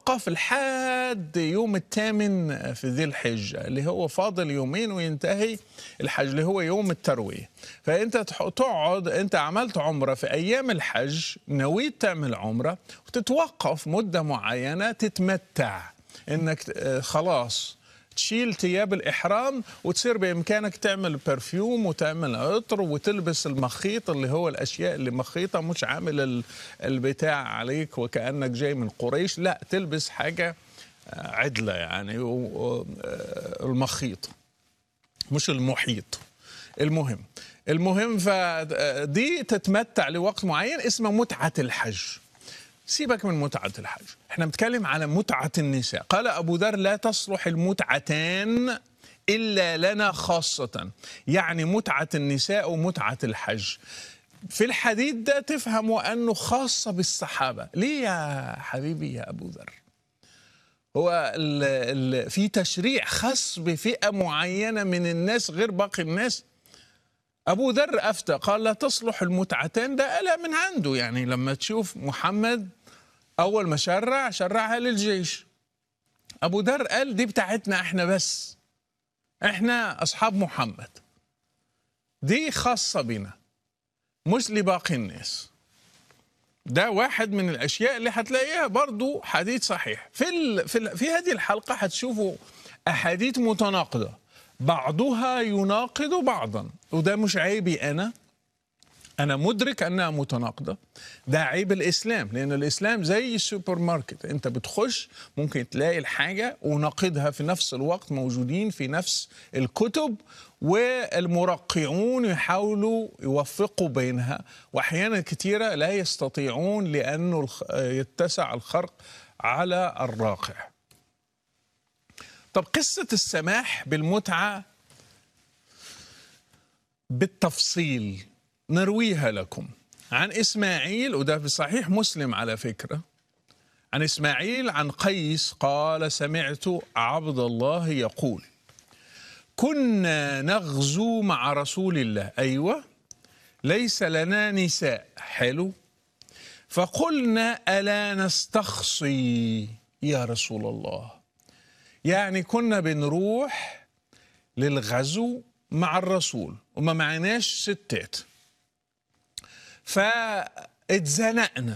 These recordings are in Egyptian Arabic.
تتوقف لحد يوم الثامن في ذي الحجة اللي هو فاضل يومين وينتهي الحج اللي هو يوم التروية فأنت تح- تقعد أنت عملت عمرة في أيام الحج نويت تعمل عمرة وتتوقف مدة معينة تتمتع انك آه، خلاص تشيل ثياب الاحرام وتصير بامكانك تعمل برفيوم وتعمل عطر وتلبس المخيط اللي هو الاشياء اللي مخيطه مش عامل ال- البتاع عليك وكانك جاي من قريش لا تلبس حاجه آه، عدله يعني و- و- آه، المخيط مش المحيط المهم المهم فدي تتمتع لوقت معين اسمه متعه الحج سيبك من متعة الحج احنا بنتكلم على متعة النساء قال أبو ذر لا تصلح المتعتان إلا لنا خاصة يعني متعة النساء ومتعة الحج في الحديث ده تفهم أنه خاصة بالصحابة ليه يا حبيبي يا أبو ذر هو ال ال في تشريع خاص بفئة معينة من الناس غير باقي الناس أبو ذر أفتى قال لا تصلح المتعتين ده قالها من عنده يعني لما تشوف محمد أول ما شرع شرعها للجيش أبو ذر قال دي بتاعتنا إحنا بس إحنا أصحاب محمد دي خاصة بنا مش لباقي الناس ده واحد من الاشياء اللي هتلاقيها برضو حديث صحيح في ال... في, ال... في هذه الحلقه هتشوفوا احاديث متناقضه بعضها يناقض بعضا وده مش عيبي انا انا مدرك انها متناقضه ده عيب الاسلام لان الاسلام زي السوبر ماركت انت بتخش ممكن تلاقي الحاجه وناقضها في نفس الوقت موجودين في نفس الكتب والمرقعون يحاولوا يوفقوا بينها واحيانا كثيره لا يستطيعون لانه الخ- يتسع الخرق على الراقع طب قصه السماح بالمتعه بالتفصيل نرويها لكم عن اسماعيل وده في صحيح مسلم على فكره عن اسماعيل عن قيس قال سمعت عبد الله يقول كنا نغزو مع رسول الله ايوه ليس لنا نساء حلو فقلنا الا نستخصي يا رسول الله يعني كنا بنروح للغزو مع الرسول وما معناش ستات فاتزنقنا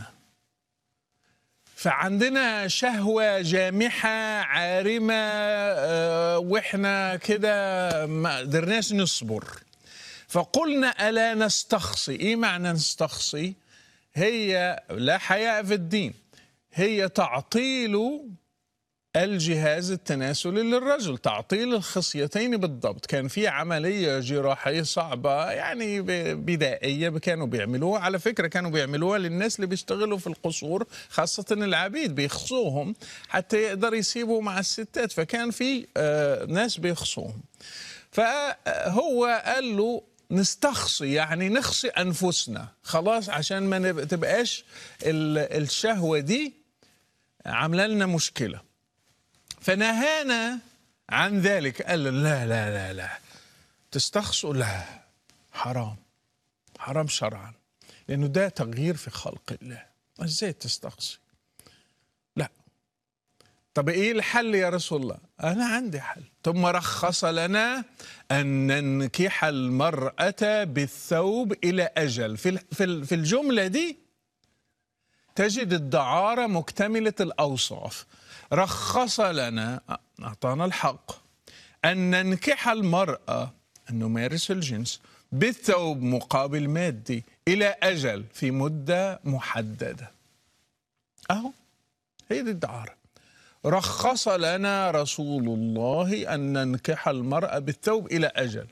فعندنا شهوة جامحة عارمة آه، واحنا كده ما قدرناش نصبر فقلنا ألا نستخصي إيه معنى نستخصي هي لا حياء في الدين هي تعطيل الجهاز التناسلي للرجل تعطيل الخصيتين بالضبط كان في عملية جراحية صعبة يعني ب- بدائية كانوا بيعملوها على فكرة كانوا بيعملوها للناس اللي بيشتغلوا في القصور خاصة العبيد بيخصوهم حتى يقدر يسيبوا مع الستات فكان في آه، ناس بيخصوهم فهو قال له نستخصي يعني نخصي أنفسنا خلاص عشان ما نب- تبقاش ال- الشهوة دي عامله لنا مشكله فنهانا عن ذلك قال لا لا لا لا تستخصوا لا حرام حرام شرعا لانه ده تغيير في خلق الله ازاي تستخصي لا طب ايه الحل يا رسول الله انا عندي حل ثم رخص لنا ان ننكح المراه بالثوب الى اجل في ال- في ال- في الجمله دي تجد الدعارة مكتملة الأوصاف رخص لنا أعطانا الحق أن ننكح المرأة أن نمارس الجنس بالثوب مقابل مادي إلى أجل في مدة محددة أهو هي دي الدعارة رخص لنا رسول الله أن ننكح المرأة بالثوب إلى أجل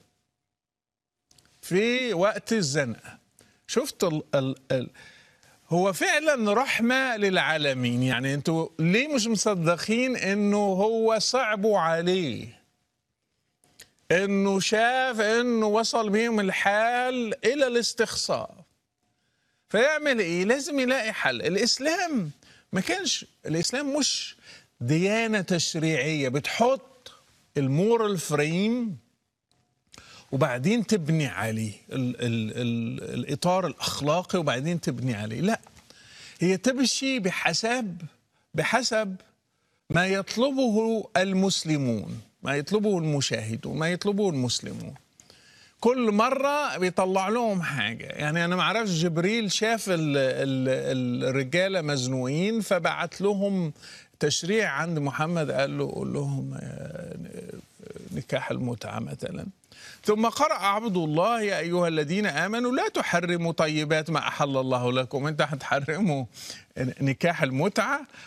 في وقت الزنقة شفت ال ال ال هو فعلا رحمة للعالمين يعني انتوا ليه مش مصدقين انه هو صعبوا عليه انه شاف انه وصل بيهم الحال الى الاستخصاء فيعمل ايه لازم يلاقي حل الاسلام ما كانش الاسلام مش ديانة تشريعية بتحط المورال فريم وبعدين تبني عليه ال ال ال الاطار الاخلاقي وبعدين تبني عليه لا هي تمشي بحسب بحسب ما يطلبه المسلمون ما يطلبه المشاهدون ما يطلبه المسلمون كل مرة بيطلع لهم حاجة يعني أنا ما أعرفش جبريل شاف ال ال الرجالة مزنوقين فبعت لهم تشريع عند محمد قال له قول لهم آه، نكاح المتعة مثلا ثم قرأ عبد الله يا أيها الذين آمنوا لا تحرموا طيبات ما أحل الله لكم أنت هتحرموا نكاح المتعة